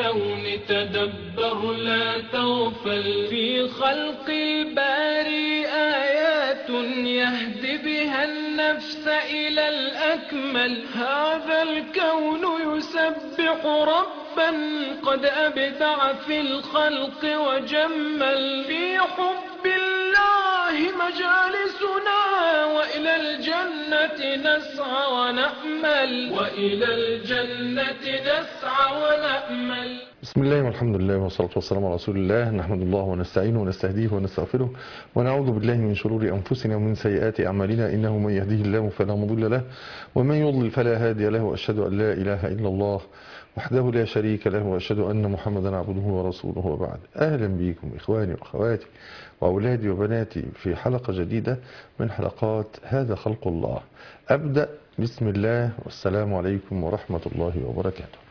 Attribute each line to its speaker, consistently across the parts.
Speaker 1: الكون تدبر لا تغفل في خلق الباري آيات يهدي بها النفس إلى الأكمل هذا الكون يسبح ربا قد أبدع في الخلق وجمل في حب الله مجالسنا وإلى الجنة نسعى ونأمل وإلى الجنة نسعى ونأمل
Speaker 2: بسم الله والحمد لله والصلاة والسلام على رسول الله نحمد الله ونستعينه ونستهديه ونستغفره ونعوذ بالله من شرور أنفسنا ومن سيئات أعمالنا إنه من يهديه الله فلا مضل له ومن يضلل فلا هادي له وأشهد أن لا إله إلا الله وحده لا شريك له وأشهد أن محمدا عبده ورسوله وبعد أهلا بكم إخواني وأخواتي وأولادي وبناتي في حلقة جديدة من حلقات هذا خلق الله أبدأ بسم الله والسلام عليكم ورحمة الله وبركاته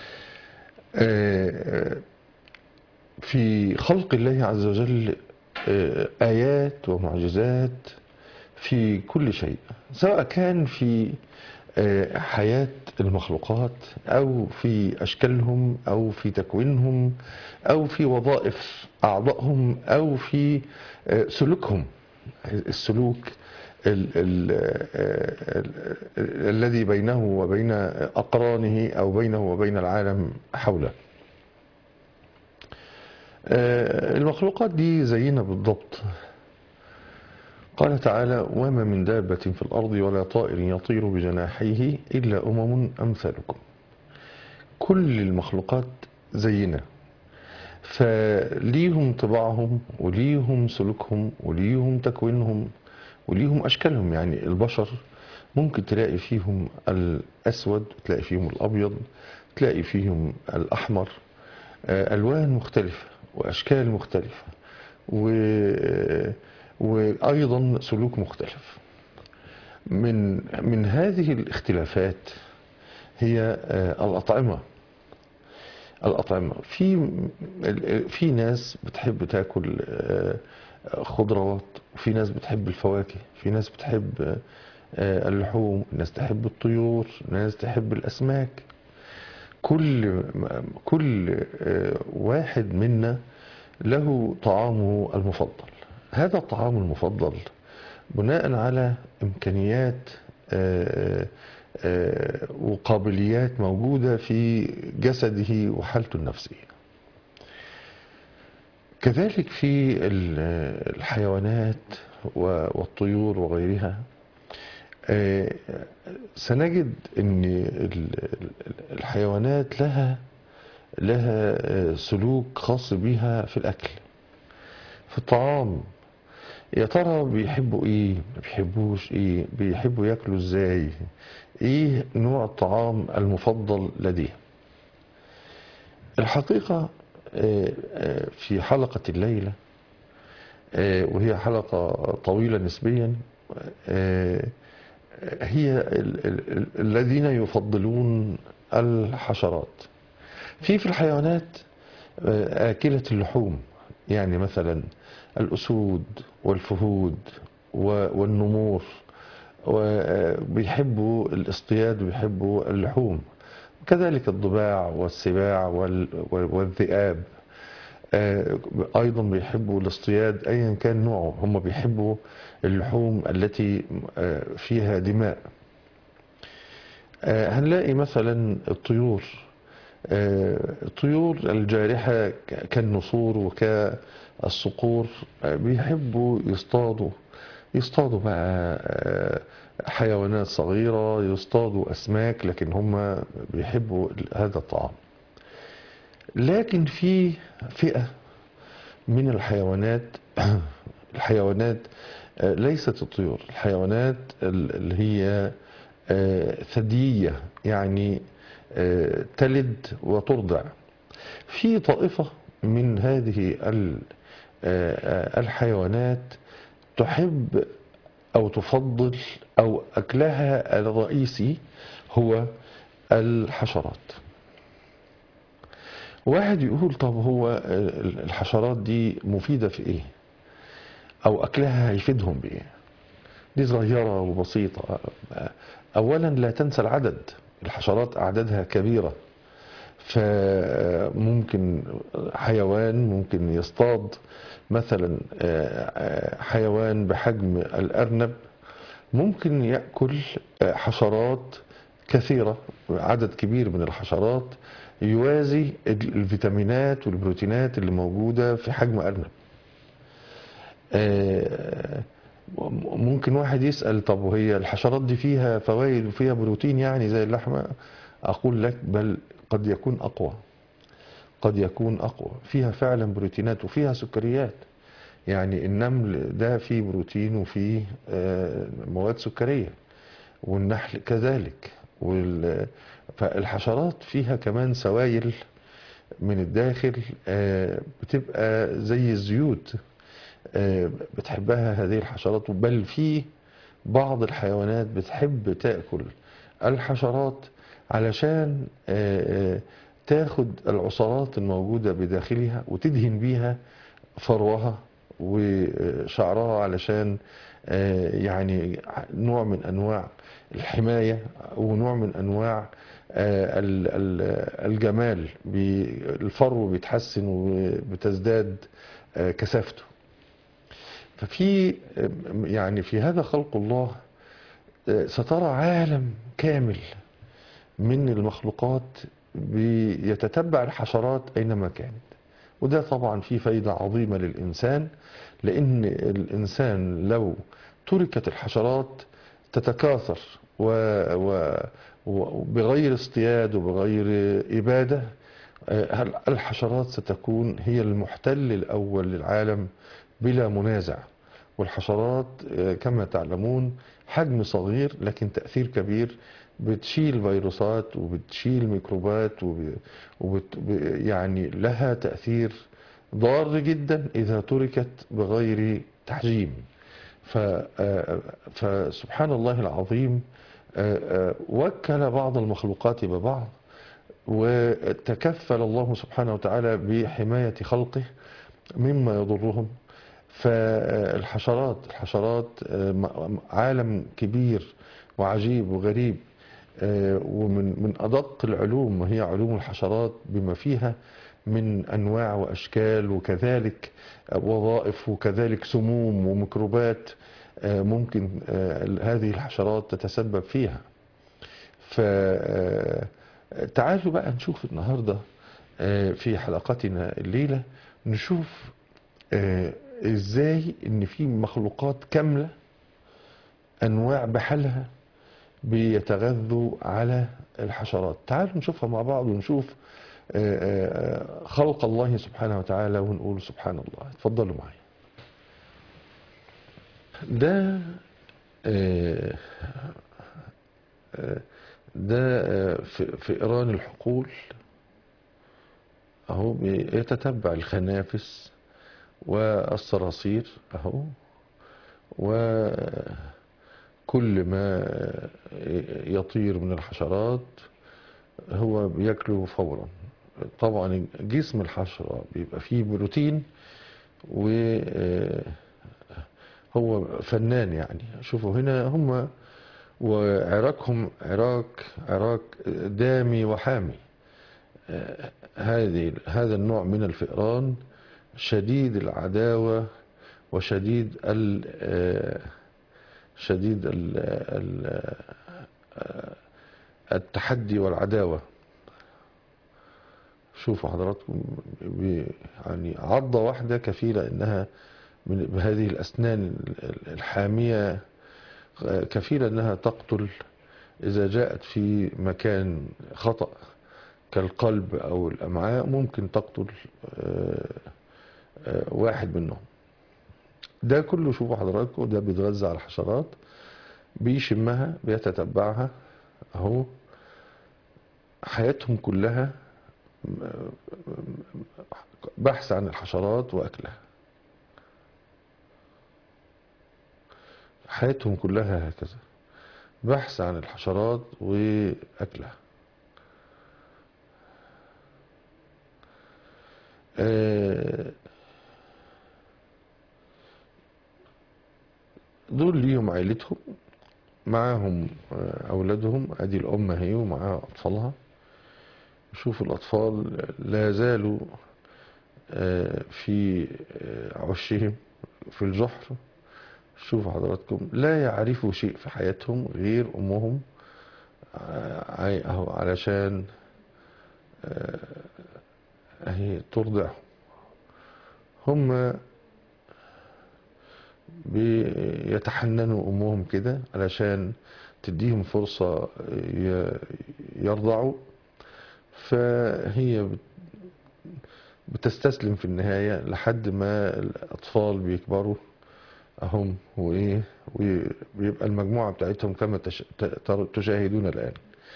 Speaker 2: في خلق الله عز وجل آيات ومعجزات في كل شيء سواء كان في حياة المخلوقات أو في أشكالهم أو في تكوينهم أو في وظائف أعضائهم أو في سلوكهم السلوك ال ال ال الذي بينه وبين أقرانه أو بينه وبين العالم حوله المخلوقات دي زينا بالضبط قال تعالى وما من دابة في الأرض ولا طائر يطير بجناحيه إلا أمم أمثالكم كل المخلوقات زينا فليهم طباعهم وليهم سلوكهم وليهم تكوينهم وليهم أشكالهم يعني البشر ممكن تلاقي فيهم الأسود تلاقي فيهم الأبيض تلاقي فيهم الأحمر ألوان مختلفة وأشكال مختلفة و وأيضا سلوك مختلف من من هذه الاختلافات هي الأطعمة الأطعمة في في ناس بتحب تاكل خضروات في ناس بتحب الفواكه في ناس بتحب اللحوم ناس تحب الطيور ناس تحب الأسماك كل كل واحد منا له طعامه المفضل هذا الطعام المفضل بناء على إمكانيات وقابليات موجودة في جسده وحالته النفسية كذلك في الحيوانات والطيور وغيرها سنجد ان الحيوانات لها لها سلوك خاص بها في الاكل في الطعام يا ترى بيحبوا ايه ما بيحبوش ايه بيحبوا ياكلوا ازاي ايه نوع الطعام المفضل لديه الحقيقة في حلقة الليلة وهي حلقة طويلة نسبيا هي الذين يفضلون الحشرات في في الحيوانات آكلة اللحوم يعني مثلا الأسود والفهود والنمور وبيحبوا الاصطياد وبيحبوا اللحوم كذلك الضباع والسباع والذئاب أيضا بيحبوا الاصطياد أيا كان نوعه هم بيحبوا اللحوم التي فيها دماء هنلاقي مثلا الطيور الطيور الجارحة كالنسور وكالصقور بيحبوا يصطادوا يصطادوا بقى حيوانات صغيرة يصطادوا أسماك لكن هم بيحبوا هذا الطعام لكن في فئة من الحيوانات الحيوانات ليست الطيور الحيوانات اللي هي ثديية يعني تلد وترضع في طائفة من هذه الحيوانات تحب أو تفضل أو أكلها الرئيسي هو الحشرات واحد يقول طب هو الحشرات دي مفيدة في ايه او اكلها هيفيدهم بايه دي صغيرة وبسيطة اولا لا تنسى العدد الحشرات اعدادها كبيرة فممكن حيوان ممكن يصطاد مثلا آه، آه، حيوان بحجم الأرنب ممكن يأكل آه، حشرات كثيرة عدد كبير من الحشرات يوازي ال- الفيتامينات والبروتينات اللي موجودة في حجم أرنب آه، ممكن واحد يسأل طب وهي الحشرات دي فيها فوائد وفيها بروتين يعني زي اللحمة أقول لك بل قد يكون أقوى قد يكون أقوى فيها فعلا بروتينات وفيها سكريات يعني النمل ده فيه بروتين وفيه آه، مواد سكرية والنحل كذلك وال- فالحشرات فيها كمان سوائل من الداخل آه، بتبقى زي الزيوت آه، بتحبها هذه الحشرات بل في بعض الحيوانات بتحب تاكل الحشرات علشان آه، آه، تاخد العصارات الموجوده بداخلها وتدهن بيها فروها وشعرها علشان آه، يعني نوع من انواع الحمايه ونوع من انواع آه، ال- ال- الجمال بي- الفرو بيتحسن وبتزداد آه، كثافته ففي يعني في هذا خلق الله آه، سترى عالم كامل من المخلوقات بيتتبع الحشرات أينما كانت وده طبعا فيه فايدة عظيمة للإنسان لأن الإنسان لو تركت الحشرات تتكاثر و و وبغير اصطياد وبغير إبادة آه، الحشرات ستكون هي المحتل الأول للعالم بلا منازع والحشرات آه، كما تعلمون حجم صغير لكن تأثير كبير بتشيل فيروسات وبتشيل ميكروبات وب... وبت... ب- يعني لها تأثير ضار جدا إذا تركت بغير تحجيم ف... آه، فسبحان الله العظيم آه، آه، وكل بعض المخلوقات ببعض وتكفل الله سبحانه وتعالى بحماية خلقه مما يضرهم فالحشرات الحشرات آه، م- عالم كبير وعجيب وغريب آه، ومن من أدق العلوم وهي علوم الحشرات بما فيها من أنواع وأشكال وكذلك وظائف وكذلك سموم وميكروبات آه، ممكن آه، هذه الحشرات تتسبب فيها فتعالوا بقى نشوف النهاردة آه، في حلقتنا الليلة نشوف آه، ازاي ان في مخلوقات كاملة انواع بحالها بيتغذوا على الحشرات تعالوا نشوفها مع بعض ونشوف آه، آه، خلق الله سبحانه وتعالى ونقول سبحان الله اتفضلوا معي ده آه، آه، ده آه، ف- فئران الحقول اهو بيتتبع الخنافس والصراصير اهو وكل ما يطير من الحشرات هو بياكله فورا طبعا جسم الحشرة بيبقى فيه بروتين وهو فنان يعني شوفوا هنا هم وعراقهم عراق عراق دامي وحامي آه، هذه هذا النوع من الفئران شديد العداوة وشديد ال آه، شديد ال ال آه، التحدي والعداوة شوفوا حضراتكم بي- يعني عضة واحدة كفيلة انها من بهذه الاسنان ال- الحامية آه، كفيلة انها تقتل اذا جاءت في مكان خطأ كالقلب او الامعاء ممكن تقتل آه، آه، واحد منهم ده كله شوفوا حضراتكم ده بيتغذى على الحشرات بيشمها بيتتبعها اهو حياتهم كلها بحث عن الحشرات واكلها حياتهم كلها هكذا بحث عن الحشرات واكلها آه، دول ليهم عائلتهم معاهم آه، أولادهم أدي الأم أهي ومعاها أطفالها شوفوا الأطفال لا زالوا آه، في آه، عشهم في الجحر شوفوا حضراتكم لا يعرفوا شيء في حياتهم غير أمهم آه، عي- أهو علشان آه، أهي ترضعهم هم بيتحننوا أمهم كده علشان تديهم فرصة ي- يرضعوا فهي بت- بتستسلم في النهاية لحد ما الأطفال بيكبروا أهم وإيه ويبقى المجموعة بتاعتهم كما تش- ت- تشاهدون الآن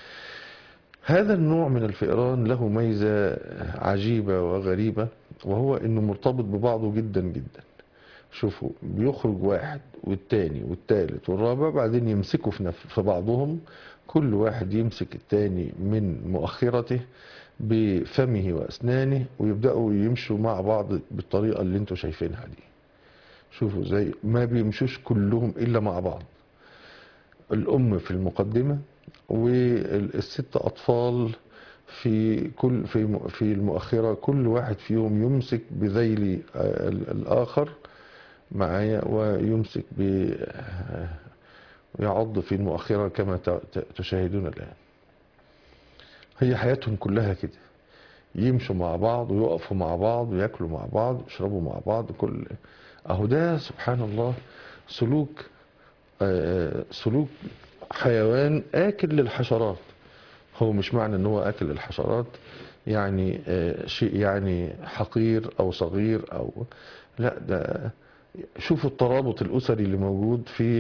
Speaker 2: هذا النوع من الفئران له ميزة عجيبة وغريبة وهو إنه مرتبط ببعضه جدا جدا شوفوا بيخرج واحد والتاني والتالت والرابع بعدين يمسكوا في نف- في بعضهم كل واحد يمسك التاني من مؤخرته بفمه وأسنانه ويبدأوا يمشوا مع بعض بالطريقة اللي انتوا شايفينها دي شوفوا زي ما بيمشوش كلهم إلا مع بعض الأم في المقدمة والست أطفال في كل في في المؤخرة كل واحد فيهم يمسك بذيل آه، ال- الآخر معايا ويمسك ب يعض في المؤخرة كما ت- ت- تشاهدون الآن هي حياتهم كلها كده يمشوا مع بعض ويقفوا مع بعض وياكلوا مع بعض ويشربوا مع بعض كل اهو ده سبحان الله سلوك آه، سلوك حيوان آكل للحشرات هو مش معنى ان هو آكل للحشرات يعني آه، شيء يعني حقير او صغير او لا ده شوفوا الترابط الأسري اللي موجود في آه،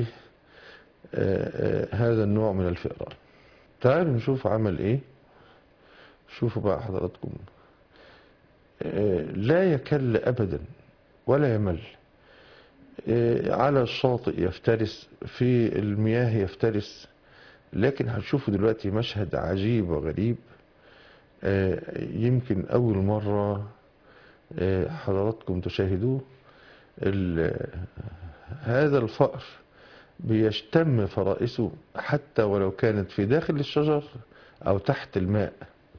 Speaker 2: آه، هذا النوع من الفئران تعالوا نشوف عمل ايه شوفوا بقى حضراتكم آه، لا يكل ابدا ولا يمل آه، على الشاطئ يفترس في المياه يفترس لكن هنشوفوا دلوقتي مشهد عجيب وغريب آه، يمكن أول مرة آه، حضراتكم تشاهدوه ال- هذا الفأر بيشتم فرائسه حتى ولو كانت في داخل الشجر أو تحت الماء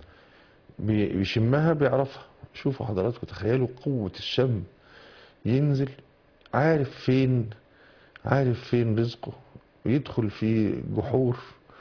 Speaker 2: بي- بيشمها بيعرفها شوفوا حضراتكم تخيلوا قوة الشم ينزل عارف فين عارف فين رزقه ويدخل في جحور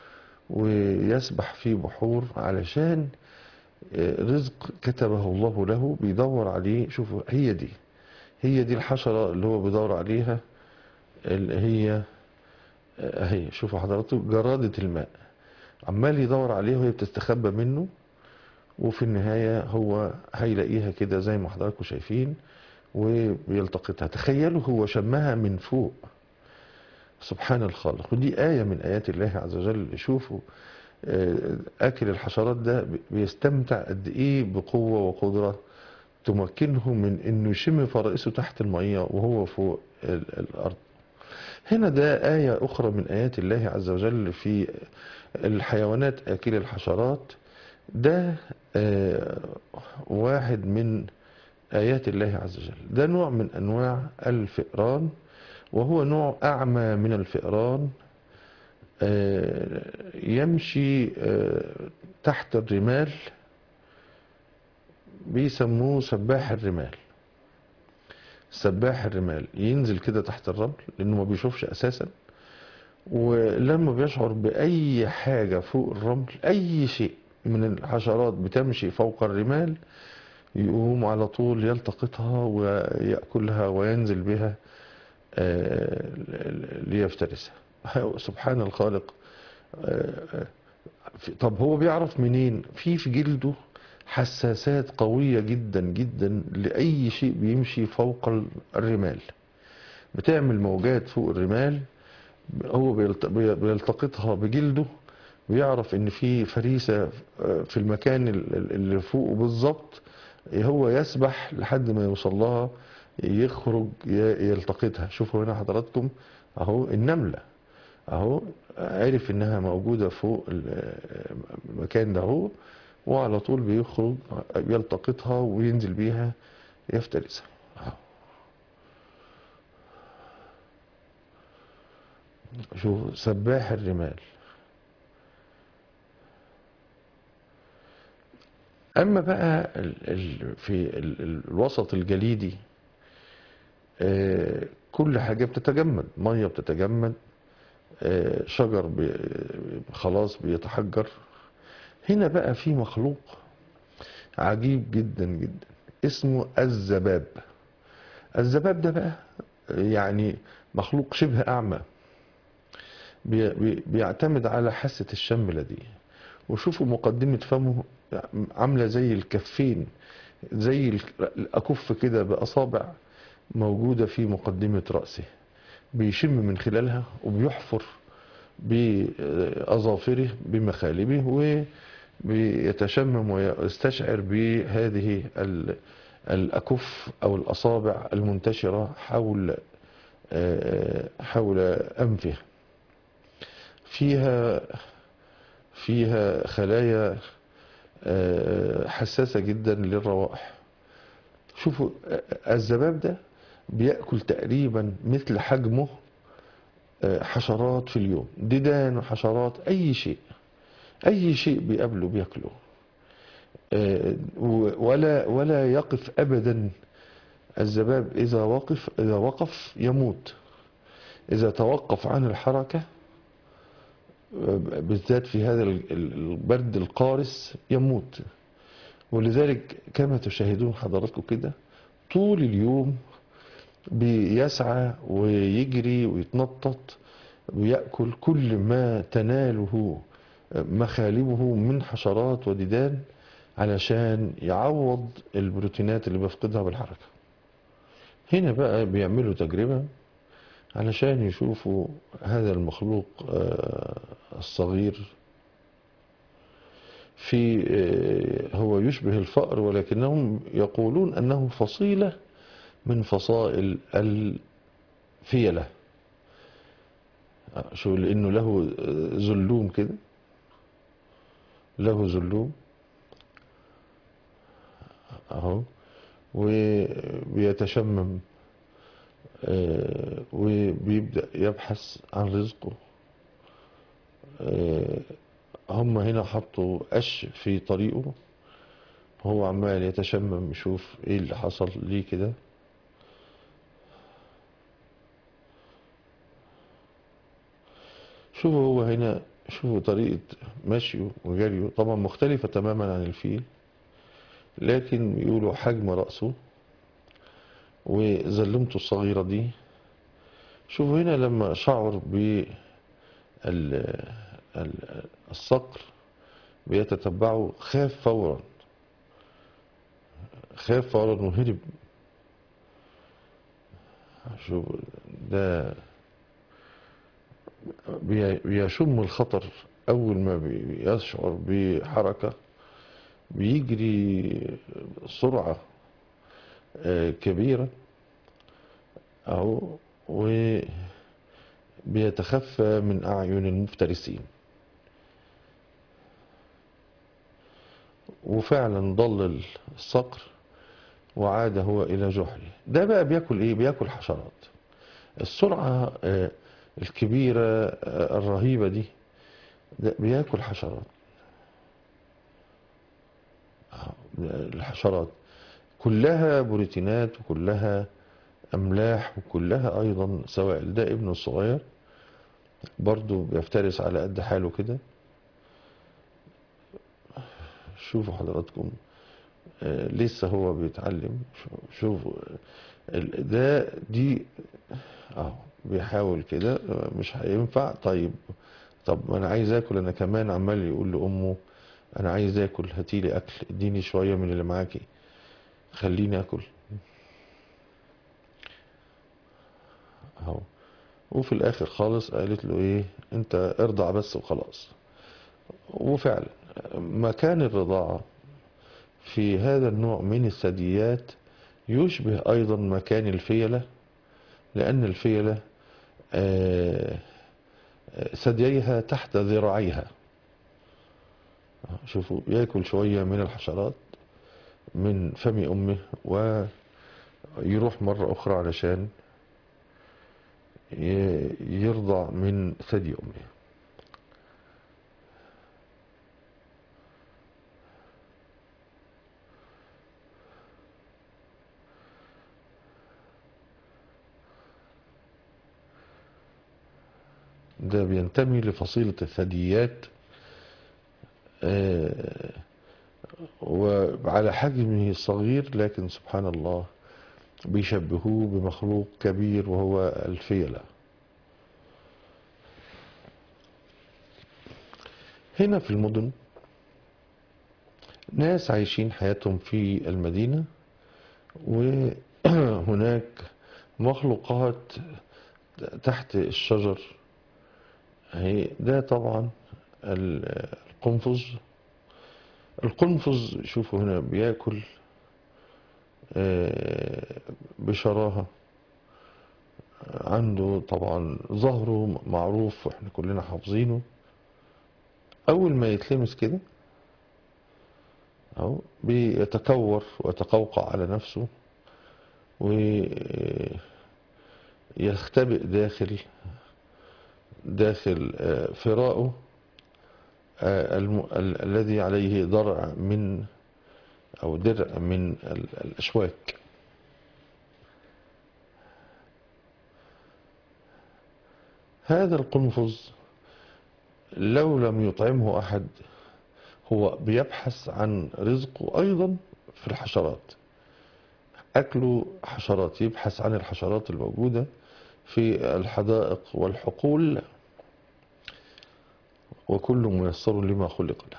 Speaker 2: ويسبح في بحور علشان آه، رزق كتبه الله له بيدور عليه شوفوا هي دي هي دي الحشرة اللي هو بيدور عليها اللي هي آه، اهي شوفوا حضراتكم جرادة الماء عمال يدور عليها وهي بتستخبى منه وفي النهاية هو هيلاقيها كده زي ما حضراتكم شايفين وبيلتقطها تخيلوا هو شمها من فوق سبحان الخالق ودي آية من آيات الله عز وجل شوفوا آه، أكل الحشرات ده بيستمتع قد إيه بقوة وقدرة تمكنه من إنه يشم فرائسه تحت المية وهو فوق ال- الأرض هنا ده آية أخرى من آيات الله عز وجل في الحيوانات آكل الحشرات ده آه، واحد من آيات الله عز وجل ده نوع من أنواع الفئران وهو نوع أعمى من الفئران آه، يمشي آه، تحت الرمال بيسموه سباح الرمال سباح الرمال ينزل كده تحت الرمل لأنه ما بيشوفش أساسا ولما بيشعر بأي حاجة فوق الرمل أي شيء من الحشرات بتمشي فوق الرمال يقوم على طول يلتقطها ويأكلها وينزل بها آه، ليفترسها سبحان الخالق آه، في- طب هو بيعرف منين في في جلده حساسات قوية جدا جدا لأي شيء بيمشي فوق الرمال بتعمل موجات فوق الرمال هو بيلت- بي- بيلتقطها بجلده ويعرف ان في فريسة آه، في المكان ال- ال- اللي فوقه بالظبط هو يسبح لحد ما يوصل لها يخرج ي- يلتقطها شوفوا هنا حضراتكم اهو النملة اهو عرف انها موجودة فوق ال- المكان ده اهو وعلى طول بيخرج يلتقطها وينزل بيها يفترسها أهو. شوف سباح الرمال أما بقى ال ال في ال ال الوسط الجليدي آه، كل حاجة بتتجمد مية بتتجمد آه، شجر بي خلاص بيتحجر هنا بقى في مخلوق عجيب جدا جدا اسمه الذباب الذباب ده بقى يعني مخلوق شبه أعمى بي بي بيعتمد على حاسة الشم لديه وشوفوا مقدمة فمه عاملة زي الكفين زي الأكف كده بأصابع موجودة في مقدمة رأسه بيشم من خلالها وبيحفر بأظافره بمخالبه وبيتشمم ويستشعر بهذه ال- الأكف أو الأصابع المنتشرة حول آه، حول أنفه فيها فيها خلايا آه، حساسة جدا للروائح شوفوا آه، الذباب ده بيأكل تقريبا مثل حجمه آه، حشرات في اليوم ديدان وحشرات أي شيء أي شيء بيقابله بياكله آه، و- ولا ولا يقف أبدا الذباب إذا وقف إذا وقف يموت إذا توقف عن الحركة بالذات في هذا ال- ال- البرد القارس يموت ولذلك كما تشاهدون حضراتكم كده طول اليوم بيسعى ويجري ويتنطط ويأكل كل ما تناله مخالبه من حشرات وديدان علشان يعوض البروتينات اللي بيفقدها بالحركة هنا بقى بيعملوا تجربة علشان يشوفوا هذا المخلوق آه، الصغير في آه، هو يشبه الفأر ولكنهم يقولون أنه فصيلة من فصائل الفيلة آه، شو لأنه له آه، زلوم كده له زلوم أهو وبيتشمم آه، وبيبدأ يبحث عن رزقه آه، هم هنا حطوا قش في طريقه هو عمال يتشمم يشوف ايه اللي حصل ليه كده شوفوا هو هنا شوفوا طريقة مشيه وجريه طبعا مختلفة تماما عن الفيل لكن بيقولوا حجم رأسه وزلمته الصغيرة دي شوفوا هنا لما شعر ب الصقر بيتتبعه خاف فورا خاف فورا وهرب شوف ده بي- بيشم الخطر أول ما بيشعر بحركة بيجري سرعة آه، كبيرة أهو وبيتخفى من أعين المفترسين وفعلا ضل الصقر وعاد هو إلى جحره ده بقى بياكل إيه؟ بياكل حشرات السرعة آه، الكبيرة آه، الرهيبة دي ده بياكل حشرات آه، الحشرات كلها بروتينات وكلها أملاح وكلها أيضا سوائل ده ابنه الصغير برضو بيفترس على قد حاله كده شوفوا حضراتكم آه، لسه هو بيتعلم شو- شوفوا ال- ده دي اه بيحاول كده آه، مش هينفع طيب طب ما انا عايز اكل انا كمان عمال يقول لامه انا عايز اكل هاتيلي اكل اديني شويه من اللي معاكي خليني اكل اهو وفي الاخر خالص قالت له ايه انت ارضع بس وخلاص وفعلا مكان الرضاعة في هذا النوع من الثدييات يشبه أيضا مكان الفيلة لأن الفيلة آه، آه، ثدييها تحت ذراعيها شوفوا ياكل شوية من الحشرات من فم أمه ويروح مرة أخرى علشان ي- يرضع من ثدي أمه ده بينتمي لفصيلة الثدييات آه، وعلى حجمه الصغير لكن سبحان الله بيشبهوه بمخلوق كبير وهو الفيلة هنا في المدن ناس عايشين حياتهم في المدينة وهناك مخلوقات تحت الشجر هي ده طبعا ال- القنفذ القنفذ شوفوا هنا بياكل آه، بشراهة عنده طبعا ظهره معروف واحنا كلنا حافظينه اول ما يتلمس كده اهو بيتكور ويتقوقع على نفسه ويختبئ داخل داخل آه، فراءه آه، الم- ال- الذي عليه ضرع من أو درع من ال- الأشواك هذا القنفذ لو لم يطعمه أحد هو بيبحث عن رزقه أيضا في الحشرات أكله حشرات يبحث عن الحشرات الموجودة في الحدائق والحقول وكل ميسر لما خلق له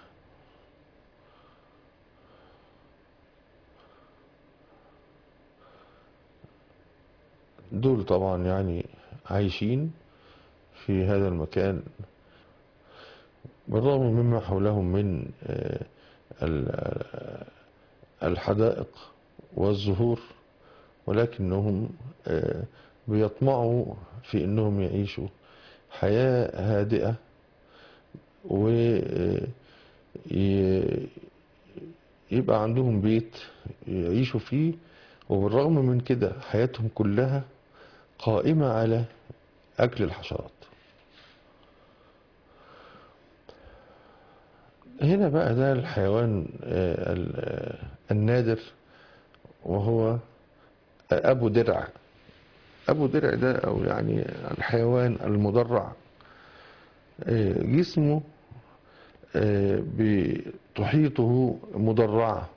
Speaker 2: دول طبعا يعني عايشين في هذا المكان بالرغم مما حولهم من آه، ال- آه، الحدائق والزهور ولكنهم آه، بيطمعوا في انهم يعيشوا حياة هادئة ويبقى عندهم بيت يعيشوا فيه وبالرغم من كده حياتهم كلها قائمة على أكل الحشرات هنا بقى ده الحيوان آه، ال- آه، النادر وهو أبو درع أبو درع ده أو يعني الحيوان المدرع آه، جسمه آه، بتحيطه مدرعة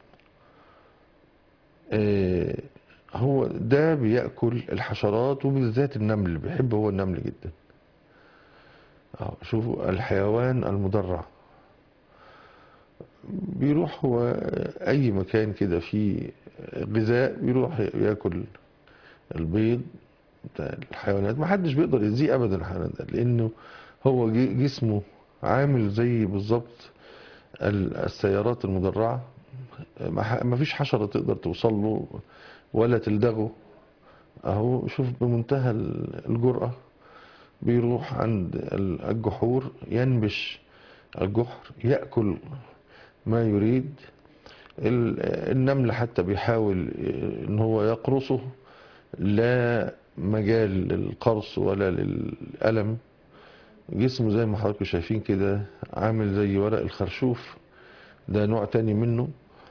Speaker 2: آه، هو ده بيأكل الحشرات وبالذات النمل بيحب هو النمل جدا أهو شوفوا الحيوان المدرع بيروح هو أي مكان كده فيه غذاء بيروح ياكل البيض بتاع الحيوانات ما حدش بيقدر يأذيه أبدا الحيوانات ده لأنه هو ج- جسمه عامل زي بالظبط ال- السيارات المدرعة ما ح- ما فيش حشرة تقدر توصل له ولا تلدغه اهو شوف بمنتهى ال- الجرأة بيروح عند ال- الجحور ينبش الجحر يأكل ما يريد ال- النمل حتى بيحاول ان هو يقرصه لا مجال للقرص ولا للألم جسمه زي ما حضراتكم شايفين كده عامل زي ورق الخرشوف ده نوع تاني منه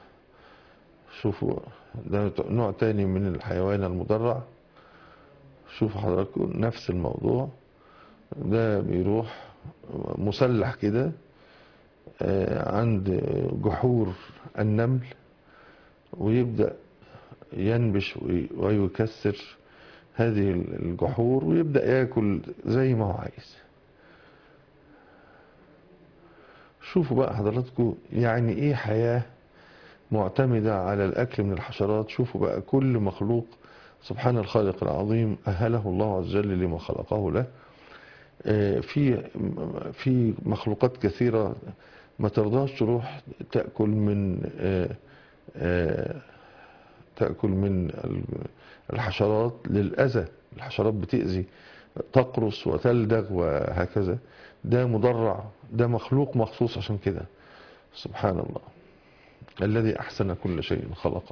Speaker 2: شوفوا ده نوع تاني من الحيوان المدرع شوفوا حضراتكم نفس الموضوع ده بيروح مسلح كده آه، عند جحور النمل ويبدأ ينبش وي- ويكسر هذه الجحور ويبدأ ياكل زي ما هو عايز شوفوا بقى حضراتكم يعني ايه حياة معتمدة على الأكل من الحشرات شوفوا بقى كل مخلوق سبحان الخالق العظيم أهله الله عز وجل لما خلقه له آه، في في مخلوقات كثيرة ما ترضاش تروح تأكل من آه، آه، تأكل من ال- الحشرات للأذى الحشرات بتأذي تقرص وتلدغ وهكذا ده مدرع ده مخلوق مخصوص عشان كده سبحان الله الذي أحسن كل شيء خلقه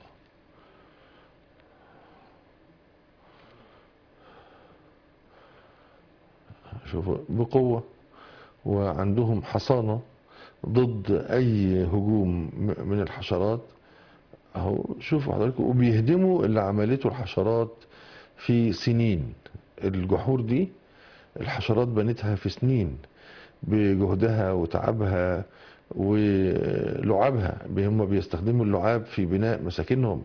Speaker 2: شوفوا بقوة وعندهم حصانة ضد أي هجوم م- من الحشرات أهو شوفوا حضراتكم وبيهدموا اللي عملته الحشرات في سنين الجحور دي الحشرات بنتها في سنين بجهدها وتعبها ولعابها هم بيستخدموا اللعاب في بناء مساكنهم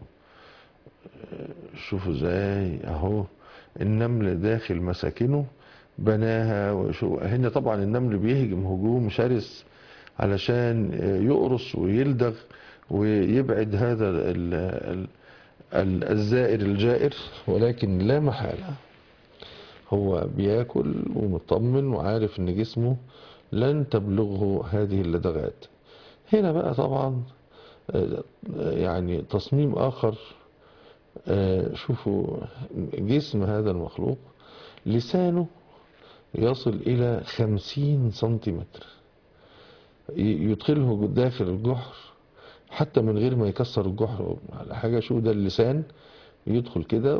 Speaker 2: شوفوا ازاي اهو النمل داخل مساكنه بناها وشو هنا طبعا النمل بيهجم هجوم شرس علشان يقرص ويلدغ ويبعد هذا ال ال ال الزائر الجائر ولكن لا محالة هو بياكل ومطمن وعارف ان جسمه لن تبلغه هذه اللدغات هنا بقى طبعا آه، يعني تصميم آخر آه، شوفوا جسم هذا المخلوق لسانه يصل إلى خمسين سنتيمتر ي- يدخله داخل الجحر حتى من غير ما يكسر الجحر على حاجة شو ده اللسان يدخل كده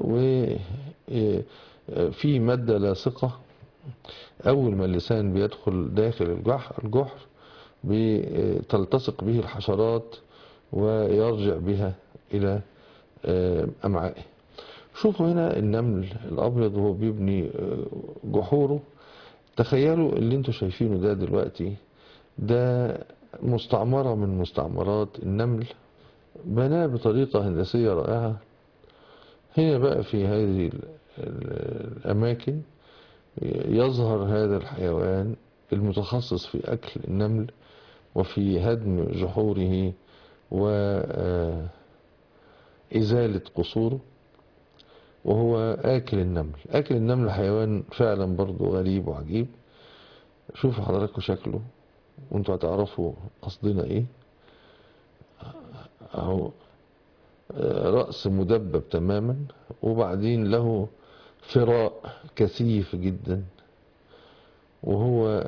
Speaker 2: وفي مادة لاصقة أول ما اللسان بيدخل داخل الجحر الجحر بتلتصق به الحشرات ويرجع بها إلى آه، أمعائه شوفوا هنا النمل الأبيض وهو بيبني آه، جحوره تخيلوا اللي انتوا شايفينه ده دلوقتي ده مستعمرة من مستعمرات النمل بناه بطريقة هندسية رائعة هنا بقى في هذه ال- ال- الأماكن يظهر هذا الحيوان المتخصص في أكل النمل وفي هدم جحوره وإزالة قصوره وهو آكل النمل آكل النمل حيوان فعلا برضو غريب وعجيب شوفوا حضراتكم شكله وانتوا هتعرفوا قصدنا ايه اهو آه، رأس مدبب تماما وبعدين له فراء كثيف جدا وهو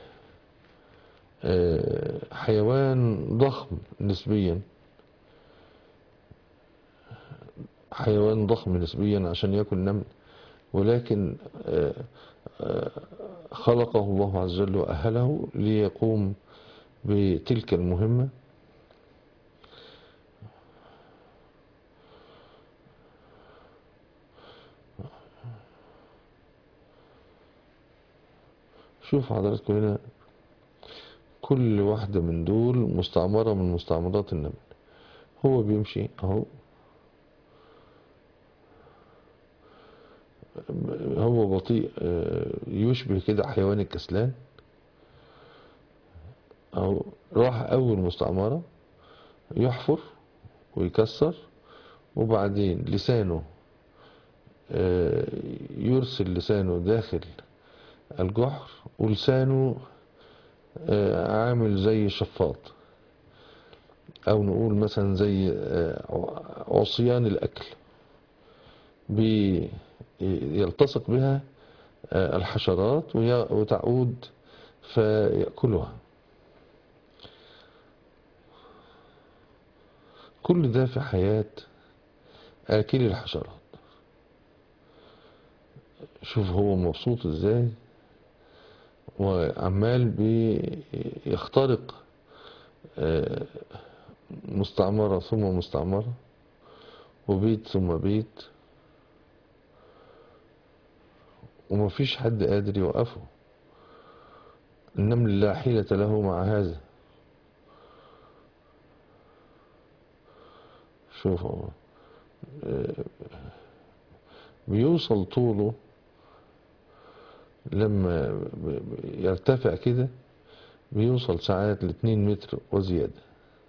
Speaker 2: آه، حيوان ضخم نسبيا حيوان ضخم نسبيا عشان ياكل نمل ولكن آه، آه، خلقه الله عز وجل وأهله ليقوم بتلك المهمة شوف حضراتكم هنا كل واحدة من دول مستعمرة من مستعمرات النمل هو بيمشي اهو هو بطيء آه، يشبه كده حيوان الكسلان أو راح أول مستعمرة يحفر ويكسر وبعدين لسانه آه، يرسل لسانه داخل الجحر ولسانه آه، عامل زي شفاط أو نقول مثلا زي آه، عصيان الأكل بي يلتصق بها آه، الحشرات وي- وتعود فيأكلها كل ده في حياة آكل الحشرات شوف هو مبسوط ازاي وعمال بيخترق آه، مستعمرة ثم مستعمرة وبيت ثم بيت ومفيش حد قادر يوقفه النمل لا حيلة له مع هذا شوف هو آه، بيوصل طوله لما ب- ب- يرتفع كده بيوصل ساعات لاتنين متر وزيادة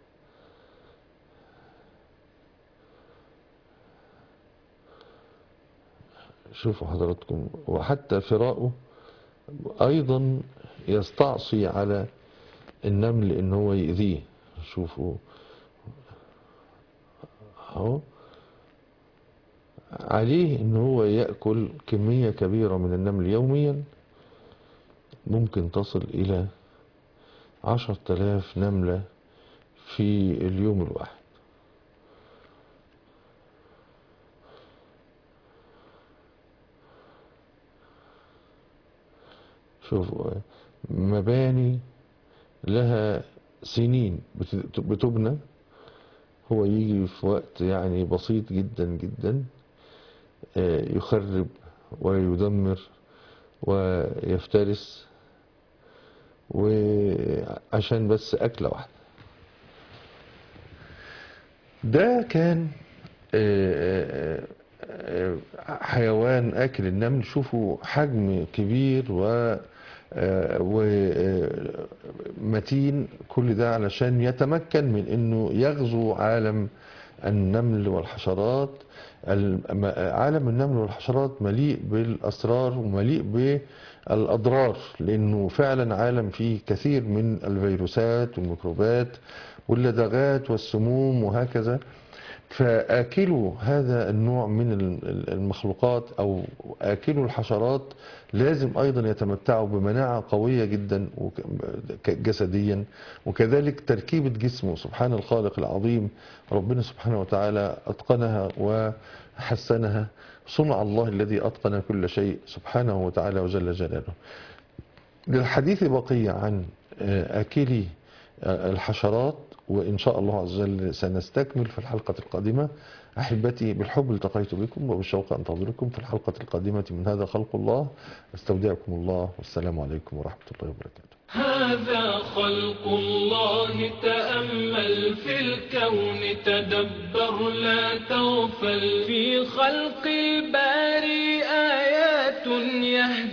Speaker 2: شوفوا حضراتكم وحتى فراؤه أيضا يستعصي على النمل إن هو يأذيه شوفوا أهو عليه إن هو يأكل كمية كبيرة من النمل يوميا ممكن تصل إلى عشر تلاف نملة في اليوم الواحد شوفوا مباني لها سنين بت- بتبنى هو يجي في وقت يعني بسيط جدا جدا آه، يخرب ويدمر ويفترس وعشان بس أكلة واحدة ده كان آه، آه، آه، حيوان آكل النمل شوفوا حجم كبير و ومتين كل ده علشان يتمكن من انه يغزو عالم النمل والحشرات الم- عالم النمل والحشرات مليء بالاسرار ومليء بالاضرار لانه فعلا عالم فيه كثير من الفيروسات والميكروبات واللدغات والسموم وهكذا فآكلوا هذا النوع من ال- المخلوقات أو آكلوا الحشرات لازم أيضا يتمتعوا بمناعة قوية جدا وك- ك- جسديا وكذلك تركيبة جسمه سبحان الخالق العظيم ربنا سبحانه وتعالى أتقنها وحسنها صنع الله الذي أتقن كل شيء سبحانه وتعالى وجل جلاله للحديث بقية عن آه، آكلي آه، الحشرات وإن شاء الله عز وجل سنستكمل في الحلقة القادمة أحبتي بالحب التقيت بكم وبالشوق أنتظركم في الحلقة القادمة من هذا خلق الله استودعكم الله والسلام عليكم ورحمة الله وبركاته
Speaker 1: هذا خلق الله تأمل في الكون تدبر لا تغفل في خلق الباري آيات يهدي